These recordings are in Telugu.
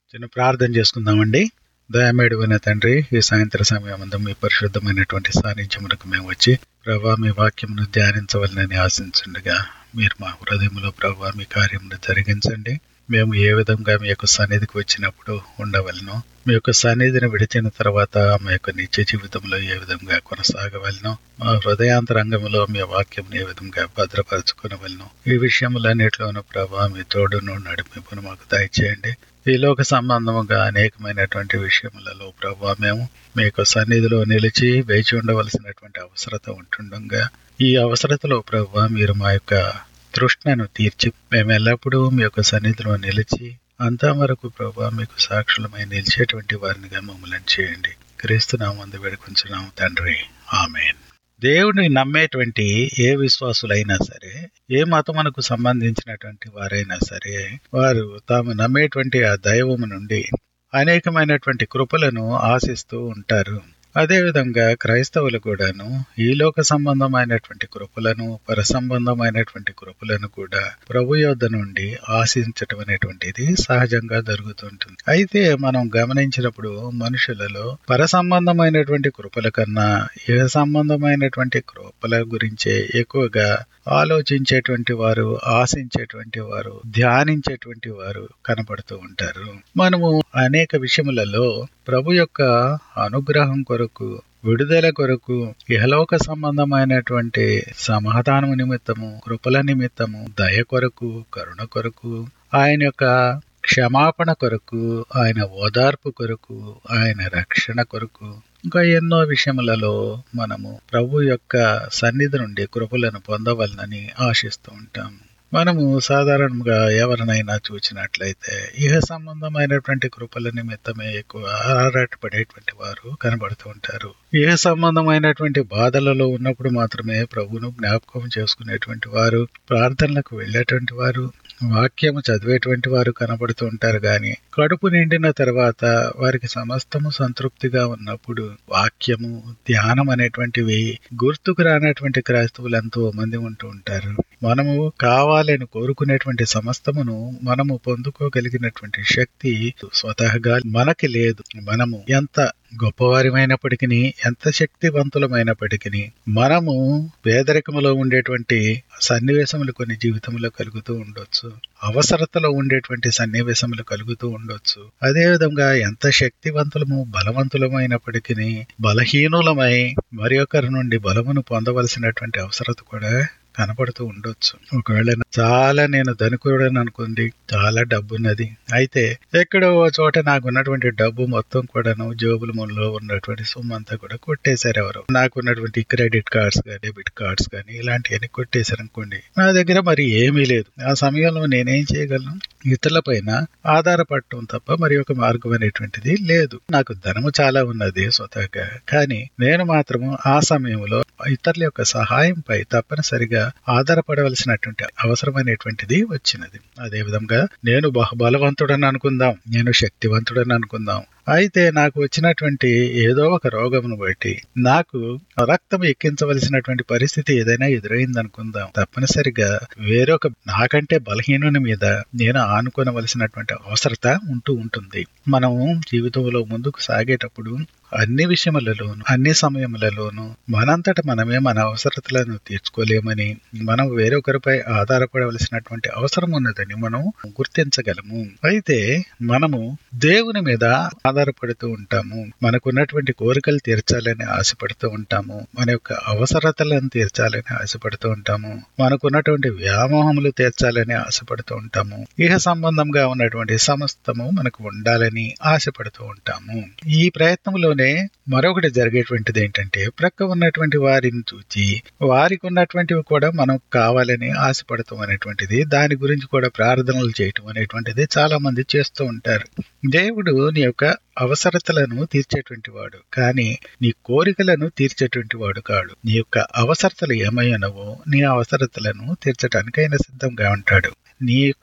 చిన్న ప్రార్థన చేసుకుందామండి దయమేడువైన తండ్రి ఈ సాయంత్ర సమయమందు మీ పరిశుద్ధమైనటువంటి సాన్నిధ్యములకు మేము వచ్చి ప్రభా మీ వాక్యమును ధ్యానించవలనని ఆశించుండగా మీరు మా హృదయంలో ప్రభా మీ కార్యమును జరిగించండి మేము ఏ విధంగా మీ యొక్క సన్నిధికి వచ్చినప్పుడు ఉండవలను మీ యొక్క సన్నిధిని విడిచిన తర్వాత మా యొక్క నిత్య జీవితంలో ఏ విధంగా కొనసాగవలను మా హృదయాంతరంగంలో మీ వాక్యం ఏ విధంగా భద్రపరచుకునవలను ఈ విషయములన్నిటిలోనూ ప్రభా మీ తోడును నడిపింపును మాకు దయచేయండి ఈ లోక సంబంధముగా అనేకమైనటువంటి విషయములలో ప్రభా మేము మీ యొక్క సన్నిధిలో నిలిచి వేచి ఉండవలసినటువంటి అవసరత ఉంటుండగా ఈ అవసరతలో ప్రభా మీరు మా యొక్క తృష్ణను తీర్చి మేము ఎల్లప్పుడూ మీ యొక్క సన్నిధిలో నిలిచి అంతా వరకు ప్రభా మీకు సాక్షులమై నిలిచేటువంటి వారినిగా మమ్మల్ని చేయండి క్రీస్తు నామందు వేడుకుంటున్నాము తండ్రి ఆమెన్ దేవుడిని నమ్మేటువంటి ఏ విశ్వాసులైనా సరే ఏ మతమునకు సంబంధించినటువంటి వారైనా సరే వారు తాము నమ్మేటువంటి ఆ దైవము నుండి అనేకమైనటువంటి కృపలను ఆశిస్తూ ఉంటారు అదేవిధంగా క్రైస్తవులు కూడాను ఈ లోక సంబంధమైనటువంటి కృపలను పర సంబంధమైనటువంటి కృపలను కూడా ప్రభు యొద్ద నుండి ఆశించటం అనేటువంటిది సహజంగా జరుగుతుంటుంది అయితే మనం గమనించినప్పుడు మనుషులలో పర సంబంధమైనటువంటి కృపల కన్నా ఏ సంబంధమైనటువంటి కృపల గురించే ఎక్కువగా ఆలోచించేటువంటి వారు ఆశించేటువంటి వారు ధ్యానించేటువంటి వారు కనపడుతూ ఉంటారు మనము అనేక విషయములలో ప్రభు యొక్క అనుగ్రహం కొరకు విడుదల కొరకు ఇహలోక సంబంధమైనటువంటి సమాధానము నిమిత్తము కృపల నిమిత్తము దయ కొరకు కరుణ కొరకు ఆయన యొక్క క్షమాపణ కొరకు ఆయన ఓదార్పు కొరకు ఆయన రక్షణ కొరకు ఇంకా ఎన్నో విషయములలో మనము ప్రభు యొక్క సన్నిధి నుండి కృపలను పొందవలనని ఆశిస్తూ ఉంటాం మనము సాధారణంగా ఎవరినైనా చూచినట్లయితే ఇహ సంబంధమైనటువంటి కృపల నిమిత్తమే ఎక్కువ ఆరాటపడేటువంటి వారు కనబడుతూ ఉంటారు ఇహ సంబంధమైనటువంటి బాధలలో ఉన్నప్పుడు మాత్రమే ప్రభును జ్ఞాపకం చేసుకునేటువంటి వారు ప్రార్థనలకు వెళ్ళేటువంటి వారు వాక్యము చదివేటువంటి వారు కనబడుతూ ఉంటారు గాని కడుపు నిండిన తర్వాత వారికి సమస్తము సంతృప్తిగా ఉన్నప్పుడు వాక్యము ధ్యానం అనేటువంటివి గుర్తుకు రానటువంటి క్రైస్తవులు ఎంతో మంది ఉంటూ ఉంటారు మనము కావాలని కోరుకునేటువంటి సమస్తమును మనము పొందుకోగలిగినటువంటి శక్తి స్వతహగా మనకి లేదు మనము ఎంత గొప్పవారిమైనప్పటికీ ఎంత శక్తివంతులమైనప్పటికీ మనము పేదరికములో ఉండేటువంటి సన్నివేశములు కొన్ని జీవితంలో కలుగుతూ ఉండొచ్చు అవసరతలో ఉండేటువంటి సన్నివేశములు కలుగుతూ ఉండొచ్చు అదే విధంగా ఎంత శక్తివంతులము బలవంతులమైనప్పటికీ బలహీనులమై మరి ఒకరి నుండి బలమును పొందవలసినటువంటి అవసరత కూడా కనపడుతూ ఉండొచ్చు ఒకవేళ చాలా నేను ధనికుడని అనుకుంది చాలా డబ్బు ఉన్నది అయితే ఎక్కడో ఓ చోట నాకు ఉన్నటువంటి డబ్బు మొత్తం కూడాను జోబుల ఉన్నటువంటి సొమ్ము అంతా కూడా కొట్టేశారు ఎవరు నాకు ఉన్నటువంటి క్రెడిట్ కార్డ్స్ కానీ డెబిట్ కార్డ్స్ కానీ ఇలాంటివన్నీ కొట్టేశారు అనుకోండి నా దగ్గర మరి ఏమీ లేదు ఆ సమయంలో నేనేం చేయగలను ఇతరుల పైన ఆధారపడటం తప్ప మరి ఒక మార్గం అనేటువంటిది లేదు నాకు ధనము చాలా ఉన్నది స్వతహాగా కానీ నేను మాత్రము ఆ సమయంలో ఇతరుల యొక్క సహాయంపై తప్పనిసరిగా ఆధారపడవలసినటువంటి అవసరమైనటువంటిది వచ్చినది అదే విధంగా నేను బహుబలవంతుడని అనుకుందాం నేను శక్తివంతుడని అనుకుందాం అయితే నాకు వచ్చినటువంటి ఏదో ఒక రోగమును బట్టి నాకు రక్తం ఎక్కించవలసినటువంటి పరిస్థితి ఏదైనా ఎదురైంది అనుకుందాం తప్పనిసరిగా వేరొక నాకంటే బలహీనుని మీద నేను ఆనుకోనవలసినటువంటి అవసరత ఉంటూ ఉంటుంది మనము జీవితంలో ముందుకు సాగేటప్పుడు అన్ని విషయములలోను అన్ని సమయములలోనూ మనంతట మనమే మన అవసరతలను తీర్చుకోలేమని మనం వేరొకరిపై ఆధారపడవలసినటువంటి అవసరం ఉన్నదని మనం గుర్తించగలము అయితే మనము దేవుని మీద ఆధారపడుతూ ఉంటాము మనకున్నటువంటి కోరికలు తీర్చాలని ఆశపడుతూ ఉంటాము మన యొక్క అవసరతలను తీర్చాలని ఆశపడుతూ ఉంటాము మనకున్నటువంటి వ్యామోహములు తీర్చాలని ఆశపడుతూ ఉంటాము ఇహ సంబంధంగా ఉన్నటువంటి సమస్తము మనకు ఉండాలని ఆశపడుతూ ఉంటాము ఈ ప్రయత్నంలోనే మరొకటి జరిగేటువంటిది ఏంటంటే ప్రక్క ఉన్నటువంటి వారిని చూచి వారికి ఉన్నటువంటివి కూడా మనం కావాలని ఆశపడతాం అనేటువంటిది దాని గురించి కూడా ప్రార్థనలు చేయటం అనేటువంటిది చాలా మంది చేస్తూ ఉంటారు దేవుడు నీ యొక్క అవసరతలను తీర్చేటువంటి వాడు కానీ నీ కోరికలను తీర్చేటువంటి వాడు కాడు నీ యొక్క అవసరతలు ఏమయ్యనవో నీ అవసరతలను తీర్చడానికి ఆయన సిద్ధంగా ఉంటాడు నీ యొక్క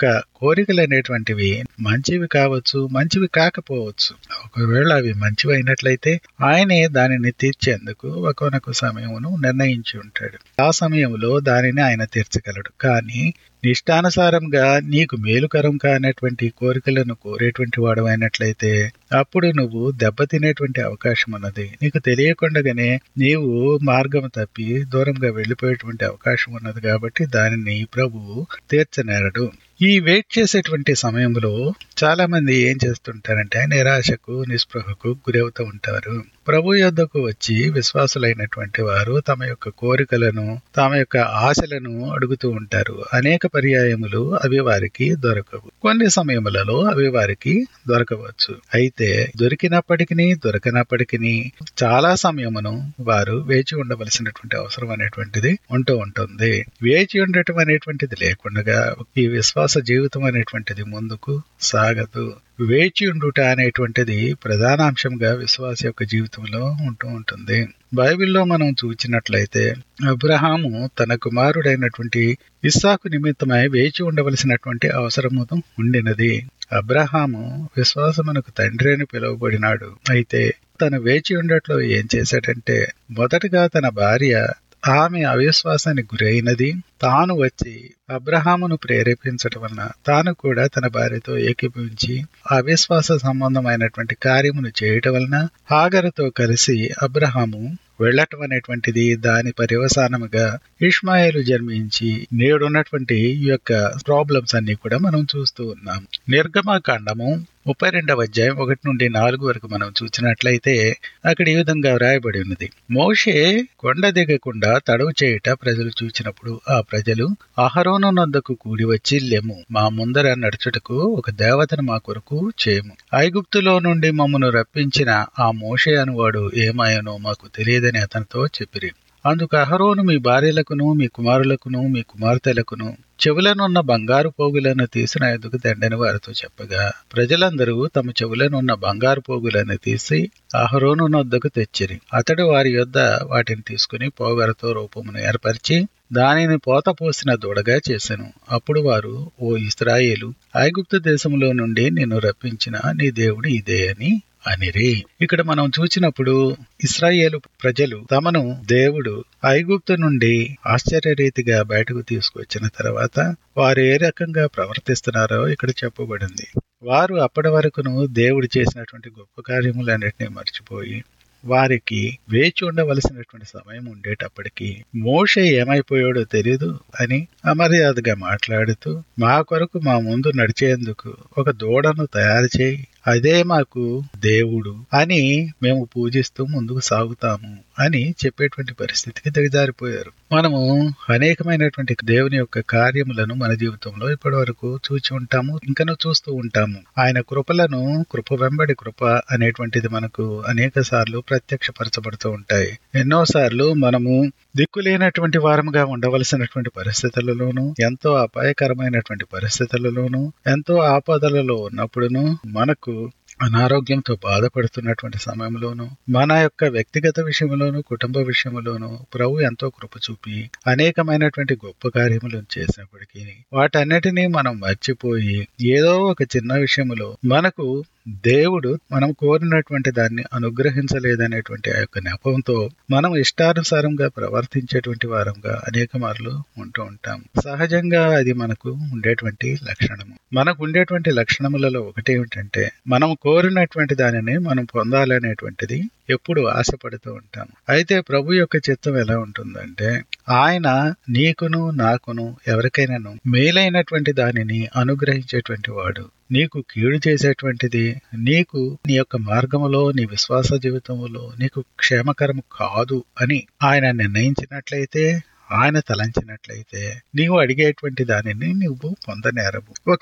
కోరికలు అనేటువంటివి మంచివి కావచ్చు మంచివి కాకపోవచ్చు ఒకవేళ అవి మంచివి అయినట్లయితే ఆయనే దానిని తీర్చేందుకు ఒకనొక సమయమును నిర్ణయించి ఉంటాడు ఆ సమయంలో దానిని ఆయన తీర్చగలడు కానీ నిష్టానుసారంగా నీకు మేలుకరం కానటువంటి కోరికలను కోరేటువంటి వాడు అయినట్లయితే అప్పుడు నువ్వు దెబ్బతినేటువంటి అవకాశం ఉన్నది నీకు తెలియకుండానే నీవు మార్గం తప్పి దూరంగా వెళ్ళిపోయేటువంటి అవకాశం ఉన్నది కాబట్టి దానిని ప్రభువు తీర్చనేరడు ఈ వెయిట్ చేసేటువంటి సమయంలో చాలా మంది ఏం చేస్తుంటారంటే నిరాశకు నిస్పృహకు గురవుతూ ఉంటారు ప్రభు యొద్దకు వచ్చి విశ్వాసులైనటువంటి వారు తమ యొక్క కోరికలను తమ యొక్క ఆశలను అడుగుతూ ఉంటారు అనేక పర్యాయములు అవి వారికి దొరకవు కొన్ని సమయములలో అవి వారికి దొరకవచ్చు అయితే దొరికినప్పటికీ దొరకనప్పటికీ చాలా సమయమును వారు వేచి ఉండవలసినటువంటి అవసరం అనేటువంటిది ఉంటూ ఉంటుంది వేచి ఉండటం అనేటువంటిది లేకుండా ఈ విశ్వాస జీవితం అనేటువంటిది ముందుకు సాగదు వేచి ఉండుట అనేటువంటిది ప్రధానాంశంగా విశ్వాస యొక్క జీవితంలో ఉంటూ ఉంటుంది బైబిల్లో మనం చూచినట్లయితే అబ్రహాము తన కుమారుడైనటువంటి ఇస్సాకు నిమిత్తమై వేచి ఉండవలసినటువంటి అవసరము ఉండినది అబ్రహాము విశ్వాసమునకు తండ్రి అని పిలువబడినాడు అయితే తను వేచి ఉండట్లో ఏం చేశాడంటే మొదటగా తన భార్య ఆమె అవిశ్వాసానికి గురైనది తాను వచ్చి అబ్రహామును ప్రేరేపించడం వలన తాను కూడా తన భార్యతో ఏకీభవించి అవిశ్వాస సంబంధమైనటువంటి కార్యమును చేయటం వలన హాగరుతో కలిసి అబ్రహాము వెళ్ళటం అనేటువంటిది దాని పర్యవసానముగా ఇష్మాయిలు జన్మించి నేడున్నటువంటి ఈ యొక్క ప్రాబ్లమ్స్ అన్ని కూడా మనం చూస్తూ ఉన్నాం నిర్గమకాండము ముప్పై రెండవ అధ్యాయం ఒకటి నుండి నాలుగు వరకు మనం చూసినట్లయితే అక్కడ ఈ విధంగా వ్రాయబడి ఉన్నది మోషే కొండ దిగకుండా తడవు చేయుట ప్రజలు చూచినప్పుడు ఆ ప్రజలు అహరోను నొద్దకు కూడి వచ్చి లెము మా ముందర నడుచుటకు ఒక దేవతను మా కొరకు చేయము ఐగుప్తులో నుండి మమ్మను రప్పించిన ఆ మోషే అనువాడు ఏమాయనో మాకు తెలియదని అతనితో చెప్పిరి అందుకు అహరోను మీ భార్యలకును మీ కుమారులకును మీ కుమార్తెలకును చెవులనున్న బంగారు పోగులను తీసిన ఎదుగు దండని వారితో చెప్పగా ప్రజలందరూ తమ చెవులనున్న బంగారు పోగులను తీసి అహరోను నొద్దకు తెచ్చిరి అతడు వారి యొద్ద వాటిని తీసుకుని పోగరతో రూపమును ఏర్పరిచి దానిని పోత పోసిన దూడగా చేశాను అప్పుడు వారు ఓ ఇస్రాయేలు ఐగుప్తు దేశంలో నుండి నిన్ను రప్పించిన నీ దేవుడు ఇదే అని అనిరి ఇక్కడ మనం చూసినప్పుడు ఇస్రాయేలు ప్రజలు తమను దేవుడు ఐగుప్తు నుండి ఆశ్చర్యరీతిగా బయటకు తీసుకొచ్చిన తర్వాత వారు ఏ రకంగా ప్రవర్తిస్తున్నారో ఇక్కడ చెప్పబడింది వారు అప్పటి వరకును దేవుడు చేసినటువంటి గొప్ప కార్యములన్నింటినీ మర్చిపోయి వారికి వేచి ఉండవలసినటువంటి సమయం ఉండేటప్పటికీ మోషే ఏమైపోయాడో తెలియదు అని అమర్యాదగా మాట్లాడుతూ మా కొరకు మా ముందు నడిచేందుకు ఒక దూడను తయారు చేయి అదే మాకు దేవుడు అని మేము పూజిస్తూ ముందుకు సాగుతాము అని చెప్పేటువంటి పరిస్థితికి దిగజారిపోయారు మనము అనేకమైనటువంటి దేవుని యొక్క కార్యములను మన జీవితంలో ఇప్పటి వరకు చూచి ఉంటాము ఇంకనూ చూస్తూ ఉంటాము ఆయన కృపలను కృప వెంబడి కృప అనేటువంటిది మనకు అనేక సార్లు ప్రత్యక్షపరచబడుతూ ఉంటాయి ఎన్నోసార్లు మనము దిక్కులేనటువంటి వారముగా ఉండవలసినటువంటి పరిస్థితులలోనూ ఎంతో అపాయకరమైనటువంటి పరిస్థితులలోనూ ఎంతో ఆపదలలో ఉన్నప్పుడును మనకు అనారోగ్యంతో బాధపడుతున్నటువంటి సమయంలోనూ మన యొక్క వ్యక్తిగత విషయంలోనూ కుటుంబ విషయంలోనూ ప్రభు ఎంతో కృప చూపి అనేకమైనటువంటి గొప్ప కార్యములను చేసినప్పటికీ వాటన్నిటినీ మనం మర్చిపోయి ఏదో ఒక చిన్న విషయములో మనకు దేవుడు మనం కోరినటువంటి దాన్ని అనుగ్రహించలేదనేటువంటి ఆ యొక్క నెపంతో మనం ఇష్టానుసారంగా ప్రవర్తించేటువంటి వారంగా అనేక మార్లు ఉంటూ ఉంటాం సహజంగా అది మనకు ఉండేటువంటి లక్షణము మనకు ఉండేటువంటి లక్షణములలో ఒకటి ఏమిటంటే మనం కోరినటువంటి దానిని మనం పొందాలనేటువంటిది ఎప్పుడు ఆశపడుతూ ఉంటాం అయితే ప్రభు యొక్క చిత్తం ఎలా ఉంటుందంటే ఆయన నీకును నాకును ఎవరికైనాను మేలైనటువంటి దానిని అనుగ్రహించేటువంటి వాడు నీకు కీడు చేసేటువంటిది నీకు నీ యొక్క మార్గములో నీ విశ్వాస జీవితంలో నీకు క్షేమకరము కాదు అని ఆయన నిర్ణయించినట్లయితే ఆయన తలంచినట్లయితే నీవు అడిగేటువంటి దానిని నువ్వు పొందనేరవు ఒక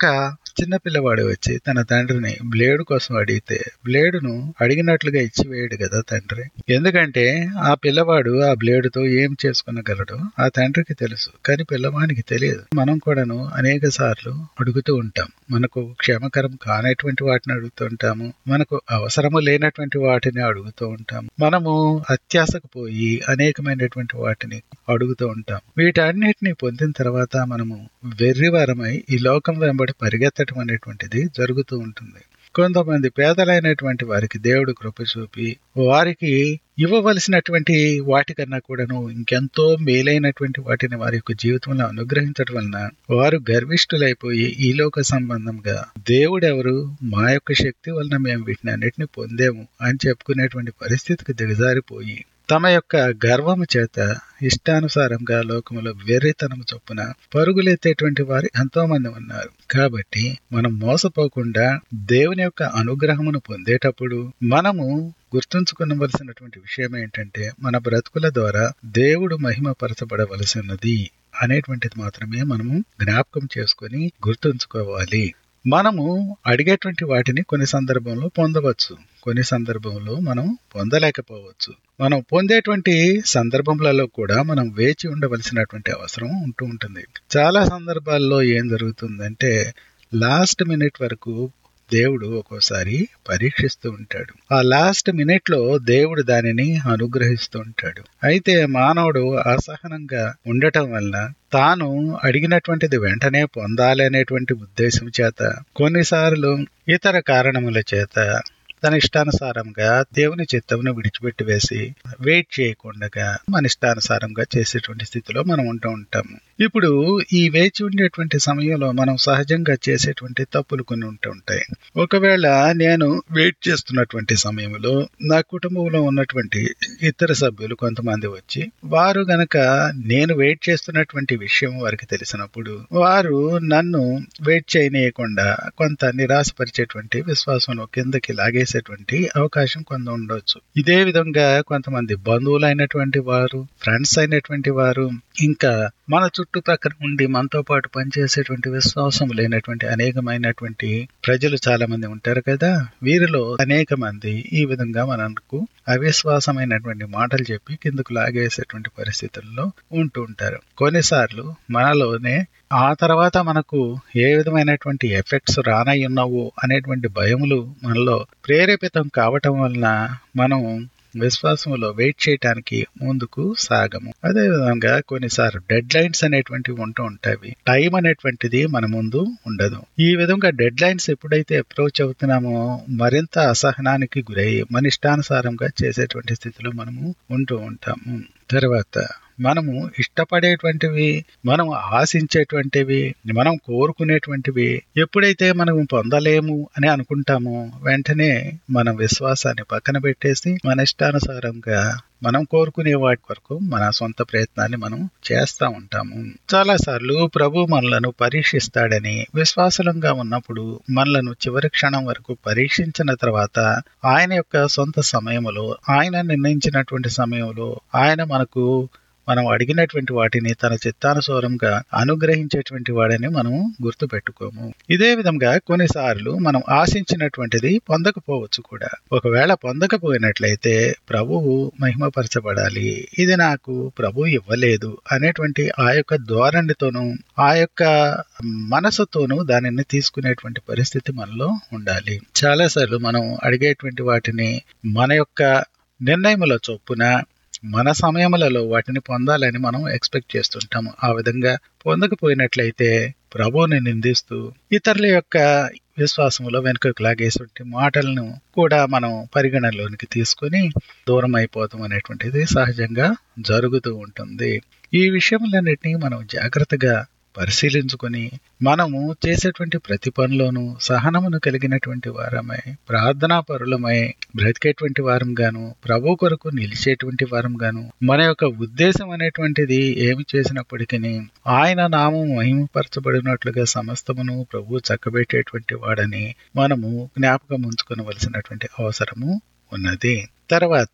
చిన్న పిల్లవాడు వచ్చి తన తండ్రిని బ్లేడు కోసం అడిగితే బ్లేడును అడిగినట్లుగా ఇచ్చివేయడు కదా తండ్రి ఎందుకంటే ఆ పిల్లవాడు ఆ బ్లేడుతో ఏం చేసుకునగలడు ఆ తండ్రికి తెలుసు కానీ పిల్లవానికి తెలియదు మనం కూడాను అనేక సార్లు అడుగుతూ ఉంటాం మనకు క్షేమకరం కానటువంటి వాటిని అడుగుతూ ఉంటాము మనకు అవసరము లేనటువంటి వాటిని అడుగుతూ ఉంటాము మనము అత్యాసకు పోయి అనేకమైనటువంటి వాటిని అడుగుతూ ఉంటాం వీటన్నిటిని పొందిన తర్వాత మనము వెర్రివారమై ఈ లోకం వెంబడి పరిగెత్తడం అనేటువంటిది జరుగుతూ ఉంటుంది కొంతమంది పేదలైనటువంటి వారికి దేవుడు కృప చూపి వారికి ఇవ్వవలసినటువంటి వాటికన్నా కూడాను ఇంకెంతో మేలైనటువంటి వాటిని వారి యొక్క జీవితంలో అనుగ్రహించడం వలన వారు గర్విష్ఠులైపోయి ఈ లోక సంబంధంగా దేవుడెవరు మా యొక్క శక్తి వలన మేము వీటిని అన్నిటిని పొందేము అని చెప్పుకునేటువంటి పరిస్థితికి దిగజారిపోయి తమ యొక్క గర్వము చేత ఇష్టానుసారంగా లోకములో వెర్రితనము చొప్పున పరుగులెత్తేటువంటి వారు ఎంతో మంది ఉన్నారు కాబట్టి మనం మోసపోకుండా దేవుని యొక్క అనుగ్రహమును పొందేటప్పుడు మనము గుర్తుంచుకునవలసినటువంటి విషయం ఏంటంటే మన బ్రతుకుల ద్వారా దేవుడు మహిమపరచబడవలసినది అనేటువంటిది మాత్రమే మనము జ్ఞాపకం చేసుకొని గుర్తుంచుకోవాలి మనము అడిగేటువంటి వాటిని కొన్ని సందర్భంలో పొందవచ్చు కొన్ని సందర్భంలో మనం పొందలేకపోవచ్చు మనం పొందేటువంటి సందర్భములలో కూడా మనం వేచి ఉండవలసినటువంటి అవసరం ఉంటూ ఉంటుంది చాలా సందర్భాల్లో ఏం జరుగుతుందంటే లాస్ట్ మినిట్ వరకు దేవుడు ఒక్కోసారి పరీక్షిస్తూ ఉంటాడు ఆ లాస్ట్ మినిట్ లో దేవుడు దానిని అనుగ్రహిస్తూ ఉంటాడు అయితే మానవుడు అసహనంగా ఉండటం వల్ల తాను అడిగినటువంటిది వెంటనే పొందాలి అనేటువంటి ఉద్దేశం చేత కొన్నిసార్లు ఇతర కారణముల చేత తన ఇష్టానుసారంగా దేవుని చిత్తమును విడిచిపెట్టి వేసి వెయిట్ చేయకుండా మన ఇష్టానుసారంగా చేసేటువంటి స్థితిలో మనం ఉంటూ ఉంటాము ఇప్పుడు ఈ వేచి ఉండేటువంటి సమయంలో మనం సహజంగా చేసేటువంటి తప్పులు కొన్ని ఉంటూ ఉంటాయి ఒకవేళ నేను వెయిట్ చేస్తున్నటువంటి సమయంలో నా కుటుంబంలో ఉన్నటువంటి ఇతర సభ్యులు కొంతమంది వచ్చి వారు గనక నేను వెయిట్ చేస్తున్నటువంటి విషయం వారికి తెలిసినప్పుడు వారు నన్ను వెయిట్ చేయనీయకుండా కొంత నిరాశపరిచేటువంటి విశ్వాసంలో కిందకి లాగేసేటువంటి అవకాశం కొంత ఉండొచ్చు ఇదే విధంగా కొంతమంది బంధువులైనటువంటి వారు ఫ్రెండ్స్ అయినటువంటి వారు ఇంకా మన చుట్టుపక్కల ఉండి మనతో పాటు పనిచేసేటువంటి విశ్వాసం లేనటువంటి అనేకమైనటువంటి ప్రజలు చాలా మంది ఉంటారు కదా వీరిలో అనేక మంది ఈ విధంగా మనకు అవిశ్వాసమైనటువంటి మాటలు చెప్పి కిందకు లాగేసేటువంటి పరిస్థితుల్లో ఉంటూ ఉంటారు కొన్నిసార్లు మనలోనే ఆ తర్వాత మనకు ఏ విధమైనటువంటి ఎఫెక్ట్స్ రానయ్యున్నావు అనేటువంటి భయములు మనలో ప్రేరేపితం కావటం వలన మనం విశ్వాసంలో వెయిట్ చేయటానికి ముందుకు సాగము అదే విధంగా కొన్నిసార్లు డెడ్ లైన్స్ అనేటువంటివి ఉంటూ ఉంటాయి టైం అనేటువంటిది మన ముందు ఉండదు ఈ విధంగా డెడ్ లైన్స్ ఎప్పుడైతే అప్రోచ్ అవుతున్నామో మరింత అసహనానికి గురై మన ఇష్టానుసారంగా చేసేటువంటి స్థితిలో మనము ఉంటూ ఉంటాము తర్వాత మనము ఇష్టపడేటువంటివి మనం ఆశించేటువంటివి మనం కోరుకునేటువంటివి ఎప్పుడైతే మనం పొందలేము అని అనుకుంటామో వెంటనే మన విశ్వాసాన్ని పక్కన పెట్టేసి మన ఇష్టానుసారంగా మనం కోరుకునే వాటి వరకు మన సొంత ప్రయత్నాన్ని మనం చేస్తూ ఉంటాము చాలా సార్లు ప్రభు మనలను పరీక్షిస్తాడని విశ్వాసలంగా ఉన్నప్పుడు మనలను చివరి క్షణం వరకు పరీక్షించిన తర్వాత ఆయన యొక్క సొంత సమయంలో ఆయన నిర్ణయించినటువంటి సమయంలో ఆయన మనకు మనం అడిగినటువంటి వాటిని తన చిత్తానుసారంగా అనుగ్రహించేటువంటి వాడని మనం గుర్తు పెట్టుకోము ఇదే విధంగా కొన్నిసార్లు మనం ఆశించినటువంటిది పొందకపోవచ్చు కూడా ఒకవేళ పొందకపోయినట్లయితే ప్రభువు మహిమపరచబడాలి ఇది నాకు ప్రభు ఇవ్వలేదు అనేటువంటి ఆ యొక్క ధోరణితోనూ ఆ యొక్క మనసుతోనూ దానిని తీసుకునేటువంటి పరిస్థితి మనలో ఉండాలి చాలాసార్లు మనం అడిగేటువంటి వాటిని మన యొక్క నిర్ణయముల చొప్పున మన సమయములలో వాటిని పొందాలని మనం ఎక్స్పెక్ట్ చేస్తుంటాము ఆ విధంగా పొందకపోయినట్లయితే ప్రభువుని నిందిస్తూ ఇతరుల యొక్క విశ్వాసములో వెనుకకు లాగేటువంటి మాటలను కూడా మనం పరిగణలోనికి తీసుకొని దూరం అయిపోతాం అనేటువంటిది సహజంగా జరుగుతూ ఉంటుంది ఈ విషయములన్నిటినీ మనం జాగ్రత్తగా పరిశీలించుకొని మనము చేసేటువంటి ప్రతి పనిలోనూ సహనమును కలిగినటువంటి వారమై ప్రార్థనా పరులమై బ్రతికేటువంటి వారంగాను ప్రభు కొరకు నిలిచేటువంటి వారంగాను మన యొక్క ఉద్దేశం అనేటువంటిది ఏమి చేసినప్పటికీ ఆయన నామం మహిమపరచబడినట్లుగా సమస్తమును ప్రభు చక్కబెట్టేటువంటి వాడని మనము జ్ఞాపకం ఉంచుకునవలసినటువంటి అవసరము ఉన్నది తర్వాత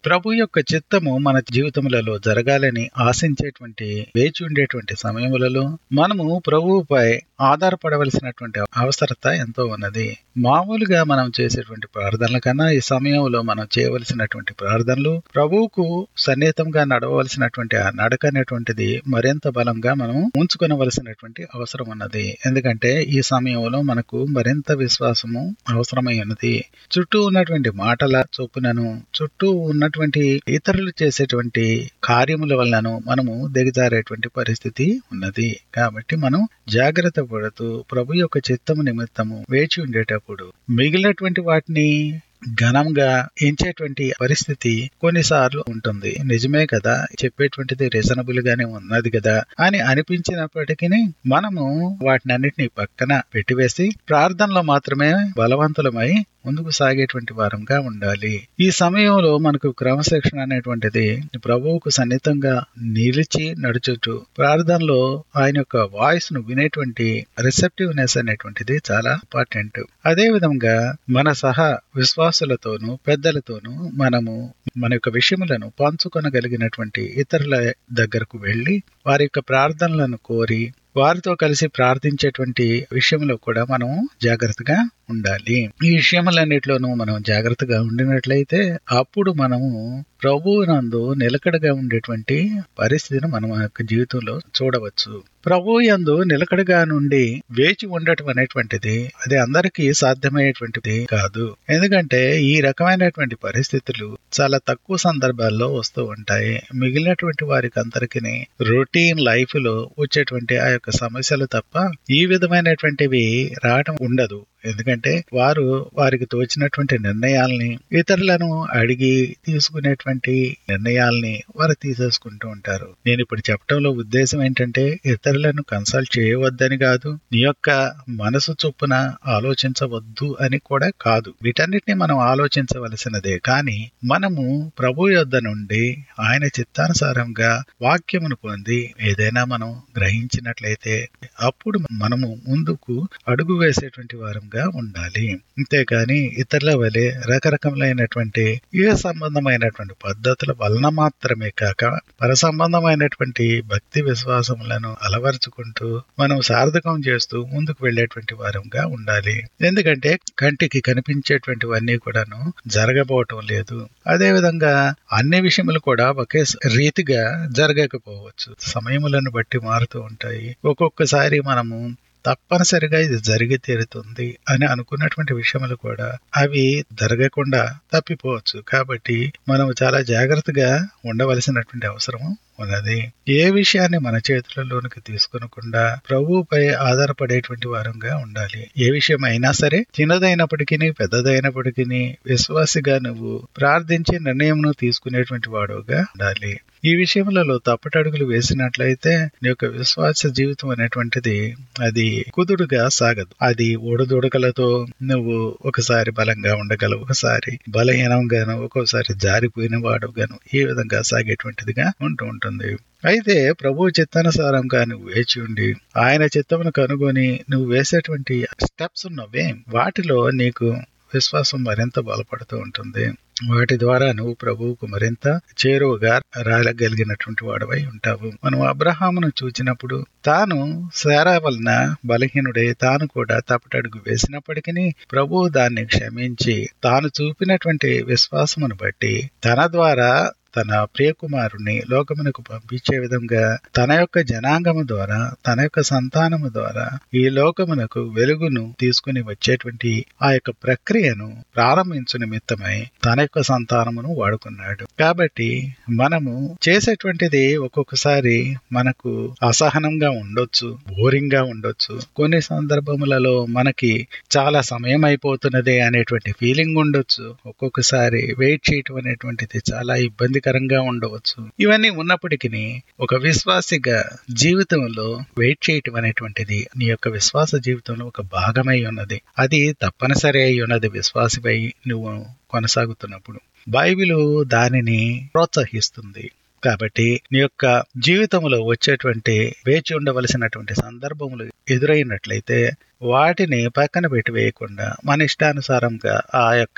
ప్రభు యొక్క చిత్తము మన జీవితములలో జరగాలని ఆశించేటువంటి వేచి ఉండేటువంటి సమయములలో మనము ప్రభువుపై ఆధారపడవలసినటువంటి అవసరత ఎంతో ఉన్నది మామూలుగా మనం చేసేటువంటి ప్రార్థనల కన్నా ఈ సమయంలో మనం చేయవలసినటువంటి ప్రార్థనలు ప్రభువుకు సన్నిహితంగా నడవలసినటువంటి ఆ నడక అనేటువంటిది మరింత బలంగా మనం ఉంచుకొనవలసినటువంటి అవసరం ఉన్నది ఎందుకంటే ఈ సమయంలో మనకు మరింత విశ్వాసము అవసరమై ఉన్నది చుట్టూ ఉన్నటువంటి మాటల చొప్పునను చుట్టూ ఉన్నటువంటి ఇతరులు చేసేటువంటి కార్యముల వలనను మనము దిగజారేటువంటి పరిస్థితి ఉన్నది కాబట్టి మనం జాగ్రత్త పడుతూ ప్రభు యొక్క చిత్తము నిమిత్తము వేచి ఉండేటప్పుడు మిగిలినటువంటి వాటిని ఘనంగా ఎంచేటువంటి పరిస్థితి కొన్నిసార్లు ఉంటుంది నిజమే కదా చెప్పేటువంటిది రీజనబుల్ గానే ఉన్నది కదా అని అనిపించినప్పటికీ మనము వాటినన్నిటిని పక్కన పెట్టివేసి ప్రార్థనలో మాత్రమే బలవంతులమై ముందుకు సాగేటువంటి వారంగా ఉండాలి ఈ సమయంలో మనకు క్రమశిక్షణ అనేటువంటిది ప్రభువుకు సన్నిహితంగా నిలిచి నడుచుచు ప్రార్థనలో ఆయన యొక్క వాయిస్ ను వినేటువంటి రిసెప్టివ్నెస్ అనేటువంటిది చాలా ఇంపార్టెంట్ అదే విధంగా మన సహా విశ్వాసులతోనూ పెద్దలతోనూ మనము మన యొక్క విషయములను పంచుకొనగలిగినటువంటి ఇతరుల దగ్గరకు వెళ్లి వారి యొక్క ప్రార్థనలను కోరి వారితో కలిసి ప్రార్థించేటువంటి విషయంలో కూడా మనం జాగ్రత్తగా ఉండాలి ఈ విషయములన్నిటిలోనూ మనం జాగ్రత్తగా ఉండినట్లయితే అప్పుడు మనము ప్రభువునందు నిలకడగా ఉండేటువంటి పరిస్థితిని మనం మన యొక్క జీవితంలో చూడవచ్చు ప్రభు యందు నిలకడగా నుండి వేచి ఉండటం అనేటువంటిది అది అందరికీ సాధ్యమయ్యేటువంటిది కాదు ఎందుకంటే ఈ రకమైనటువంటి పరిస్థితులు చాలా తక్కువ సందర్భాల్లో వస్తూ ఉంటాయి మిగిలినటువంటి వారికి అందరికి రొటీన్ లైఫ్ లో వచ్చేటువంటి ఆ యొక్క సమస్యలు తప్ప ఈ విధమైనటువంటివి రావటం ఉండదు ఎందుకంటే వారు వారికి తోచినటువంటి నిర్ణయాల్ని ఇతరులను అడిగి తీసుకునేటువంటి నిర్ణయాల్ని వారు తీసేసుకుంటూ ఉంటారు నేను ఇప్పుడు చెప్పడంలో ఉద్దేశం ఏంటంటే ఇతరులను కన్సల్ట్ చేయవద్దని కాదు నీ యొక్క మనసు చొప్పున ఆలోచించవద్దు అని కూడా కాదు వీటన్నిటిని మనం ఆలోచించవలసినదే కానీ మనము ప్రభు యొద్ద నుండి ఆయన చిత్తానుసారంగా వాక్యమును పొంది ఏదైనా మనం గ్రహించినట్లయితే అప్పుడు మనము ముందుకు అడుగు వేసేటువంటి వారంగా ఉండాలి అంతేకాని ఇతరుల వలె రకరకములైనటువంటి ఏ సంబంధమైనటువంటి పద్ధతుల వలన మాత్రమే కాక పర సంబంధమైనటువంటి భక్తి విశ్వాసములను అలవరుచుకుంటూ మనం సార్థకం చేస్తూ ముందుకు వెళ్లేటువంటి వారంగా ఉండాలి ఎందుకంటే కంటికి కనిపించేటువంటివన్నీ కూడాను జరగబోవటం లేదు అదే విధంగా అన్ని విషయములు కూడా ఒకే రీతిగా జరగకపోవచ్చు సమయములను బట్టి మారుతూ ఉంటాయి ఒక్కొక్కసారి మనము తప్పనిసరిగా ఇది జరిగి తీరుతుంది అని అనుకున్నటువంటి విషయములు కూడా అవి జరగకుండా తప్పిపోవచ్చు కాబట్టి మనం చాలా జాగ్రత్తగా ఉండవలసినటువంటి అవసరం ఉన్నది ఏ విషయాన్ని మన చేతులలోనికి తీసుకునకుండా ప్రభువుపై ఆధారపడేటువంటి వారంగా ఉండాలి ఏ విషయం అయినా సరే చిన్నదైనప్పటికీ పెద్దదైనప్పటికీ విశ్వాసిగా నువ్వు ప్రార్థించి నిర్ణయంను తీసుకునేటువంటి వాడుగా ఉండాలి ఈ విషయములలో తప్పటడుగులు వేసినట్లయితే నీ యొక్క విశ్వాస జీవితం అనేటువంటిది అది కుదుడుగా సాగదు అది ఒడదొడకలతో నువ్వు ఒకసారి బలంగా ఉండగలవు ఒకసారి బలహీనంగాను ఒక్కోసారి జారిపోయిన వాడుగాను ఈ విధంగా సాగేటువంటిదిగా ఉంటూ ఉంటుంది అయితే ప్రభు చిత్తానుసారంగా నువ్వు వేచి ఉండి ఆయన చిత్తమును కనుగొని నువ్వు వేసేటువంటి స్టెప్స్ ఉన్నవే వాటిలో నీకు విశ్వాసం మరింత బలపడుతూ ఉంటుంది వాటి ద్వారా నువ్వు ప్రభువుకు మరింత చేరువగా రాగలిగినటువంటి వాడవై ఉంటావు మనం అబ్రహామును చూచినప్పుడు తాను శారా వలన బలహీనుడై తాను కూడా తప్పటడుగు వేసినప్పటికీ ప్రభువు దాన్ని క్షమించి తాను చూపినటువంటి విశ్వాసమును బట్టి తన ద్వారా తన ప్రియకుమారుని లోకమునకు పంపించే విధంగా తన యొక్క జనాంగము ద్వారా తన యొక్క సంతానము ద్వారా ఈ లోకమునకు వెలుగును తీసుకుని వచ్చేటువంటి ఆ యొక్క ప్రక్రియను ప్రారంభించు నిమిత్తమై తన యొక్క సంతానమును వాడుకున్నాడు కాబట్టి మనము చేసేటువంటిది ఒక్కొక్కసారి మనకు అసహనంగా ఉండొచ్చు బోరింగ్ గా ఉండొచ్చు కొన్ని సందర్భములలో మనకి చాలా సమయం అయిపోతున్నదే అనేటువంటి ఫీలింగ్ ఉండొచ్చు ఒక్కొక్కసారి వెయిట్ చేయటం అనేటువంటిది చాలా ఇబ్బంది ఇబ్బందికరంగా ఉండవచ్చు ఇవన్నీ ఉన్నప్పటికీ ఒక విశ్వాసిగా జీవితంలో వెయిట్ చేయటం అనేటువంటిది నీ యొక్క విశ్వాస జీవితంలో ఒక భాగమై ఉన్నది అది తప్పనిసరి అయి ఉన్నది విశ్వాసిపై నువ్వు కొనసాగుతున్నప్పుడు బైబిలు దానిని ప్రోత్సహిస్తుంది కాబట్టి నీ యొక్క జీవితంలో వచ్చేటువంటి వేచి ఉండవలసినటువంటి సందర్భములు ఎదురైనట్లయితే వాటిని పక్కన పెట్టి వేయకుండా మన ఇష్టానుసారంగా ఆ యొక్క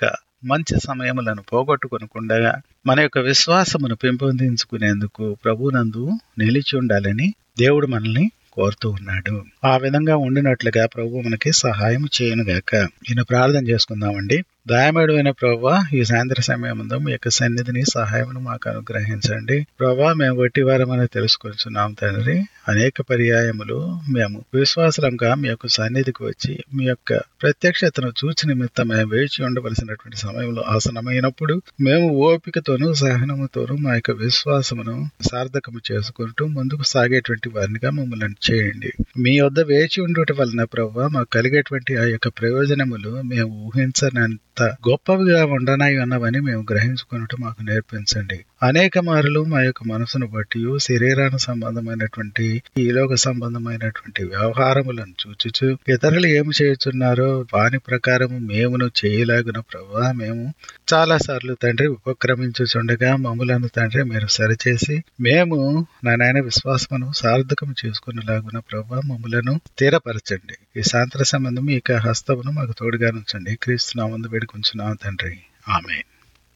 మంచి సమయములను పోగొట్టుకొనకుండా మన యొక్క విశ్వాసమును పెంపొందించుకునేందుకు ప్రభునందు నిలిచి ఉండాలని దేవుడు మనల్ని కోరుతూ ఉన్నాడు ఆ విధంగా ఉండినట్లుగా ప్రభు మనకి సహాయం చేయనుగాక ఈయన ప్రార్థన చేసుకుందామండి దయమేడువైన ప్రభా ఈ సాయంత్ర సమయముందు మీ యొక్క సన్నిధిని సహాయమును మాకు అనుగ్రహించండి ప్రభా మేము వట్టి వారమని తెలుసుకొచ్చున్నాం తండ్రి అనేక పర్యాయములు మేము విశ్వాసంగా మీ యొక్క సన్నిధికి వచ్చి మీ యొక్క ప్రత్యక్షతను చూచి నిమిత్తం మేము వేచి ఉండవలసినటువంటి సమయంలో ఆసనమైనప్పుడు మేము ఓపికతోనూ సహనముతోనూ మా యొక్క విశ్వాసమును సార్థకము చేసుకుంటూ ముందుకు సాగేటువంటి వారినిగా మమ్మల్ని చేయండి మీ వద్ద వేచి ఉండుట వలన ప్రభావ మాకు కలిగేటువంటి ఆ యొక్క ప్రయోజనములు మేము ఊహించనంత గొప్పవిగా ఉండనాయి ఉన్నవని మేము గ్రహించుకున్నట్టు మాకు నేర్పించండి అనేక మారులు మా యొక్క మనసును బట్టి శరీరానికి సంబంధమైనటువంటి ఈ లోక సంబంధమైనటువంటి వ్యవహారములను చూచుచు ఇతరులు ఏమి చేయుచున్నారో వాని ప్రకారము మేమును చేయలాగున ప్రభా మేము చాలా సార్లు తండ్రి ఉపక్రమించుచుండగా మమ్మలను తండ్రి మీరు సరిచేసి మేము నా నాయన విశ్వాసమును సార్థకం చేసుకునేలాగున ప్రభా మమ్మలను స్థిరపరచండి ఈ సాయంత్ర సంబంధం ఈ యొక్క హస్తమును మాకు తోడుగా ఉంచండి క్రీస్తు నా ముందు వేడుకుంటున్నాం తండ్రి ఆమె